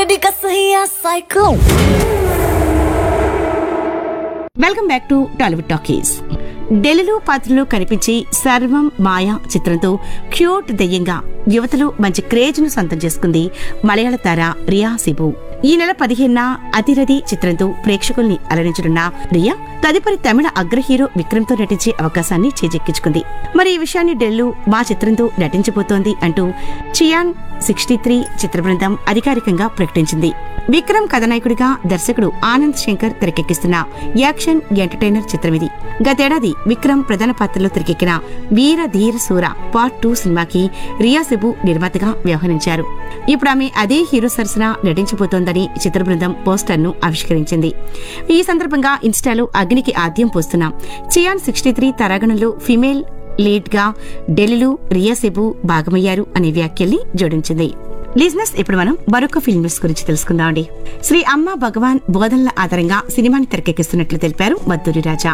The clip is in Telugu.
Dikasaya Cycle. Welcome back to Tollywood talkies ఢిల్లీలో పాత్రలో కనిపించి సర్వం మాయా చిత్రంతో క్యూట్ దెయ్యంగా యువతలో మంచి క్రేజ్ ను సొంతం చేసుకుంది మలయాళ తార రియా సిబు ఈ నెల పదిహేనున అతిరథి చిత్రంతో ప్రేక్షకుల్ని అలరించనున్న రియా తదుపరి తమిళ అగ్ర హీరో విక్రమ్ తో నటించే అవకాశాన్ని చేజెక్కించుకుంది మరి ఈ విషయాన్ని డెల్లు మా చిత్రంతో నటించబోతోంది అంటూ చియాన్ సిక్స్టీ త్రీ చిత్ర బృందం అధికారికంగా ప్రకటించింది విక్రమ్ కథనాయకుడిగా దర్శకుడు ఆనంద్ శంకర్ తెరకెక్కిస్తున్న యాక్షన్ ఎంటర్టైనర్ చిత్రం ఇది గతేడాది విక్రమ్ ప్రధాన పాత్రలో తెరకెక్కిన వీర ధీర సూర పార్ట్ టూ సినిమాకి రియా సిబు నిర్మాతగా వ్యవహరించారు ఇప్పుడు ఆమె అదే హీరో సరసన నటించబోతోందని చిత్ర బృందం పోస్టర్ ను ఆవిష్కరించింది ఈ సందర్భంగా ఇన్స్టాలో అగ్నికి ఆద్యం పోస్తున్నాం చియాన్ సిక్స్టీ త్రీ తరాగణంలో ఫిమేల్ లీడ్ గా ఢిల్లీలో రియా సిబు భాగమయ్యారు అనే వ్యాఖ్యల్ని జోడించింది లిజినెస్ ఇప్పుడు మనం మరొక ఫిల్మ్ న్యూస్ గురించి తెలుసుకుందామండి శ్రీ అమ్మ భగవాన్ బోధనల ఆధారంగా సినిమాని తెరకెక్కిస్తున్నట్లు తెలిపారు మద్దూరి రాజా